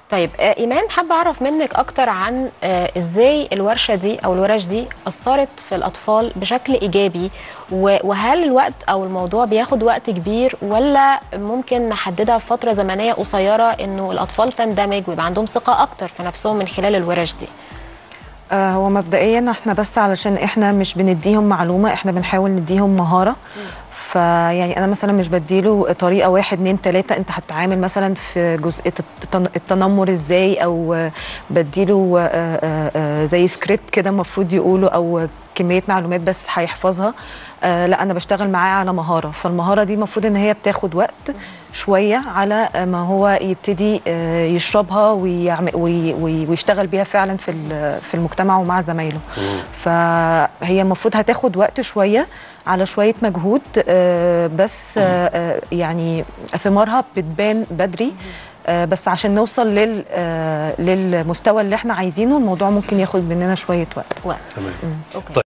طيب آه، ايمان حابه اعرف منك اكتر عن آه، ازاي الورشه دي او الورش دي اثرت في الاطفال بشكل ايجابي و- وهل الوقت او الموضوع بياخد وقت كبير ولا ممكن نحددها في فتره زمنيه قصيره انه الاطفال تندمج ويبقى عندهم ثقه اكتر في نفسهم من خلال الورش دي آه، هو مبدئيا احنا بس علشان احنا مش بنديهم معلومه احنا بنحاول نديهم مهاره فيعني انا مثلا مش بديله طريقه واحد اتنين تلاته انت هتتعامل مثلا في جزئيه التن- التنمر ازاي او آه، بديله آه، آه، آه، زي سكريبت كده المفروض يقوله او كميه معلومات بس هيحفظها آه، لا انا بشتغل معاه على مهاره فالمهاره دي المفروض ان هي بتاخد وقت شويه على ما هو يبتدي آه، يشربها ويعمل وي- وي- ويشتغل بيها فعلا في ال- في المجتمع ومع زمايله فهي المفروض هتاخد وقت شويه على شويه مجهود آه، بس آه، آه، يعني ثمارها بتبان بدري آه، بس عشان نوصل لل آه، للمستوى اللي احنا عايزينه الموضوع ممكن ياخد مننا شويه وقت وقت تمام اوكي طيب.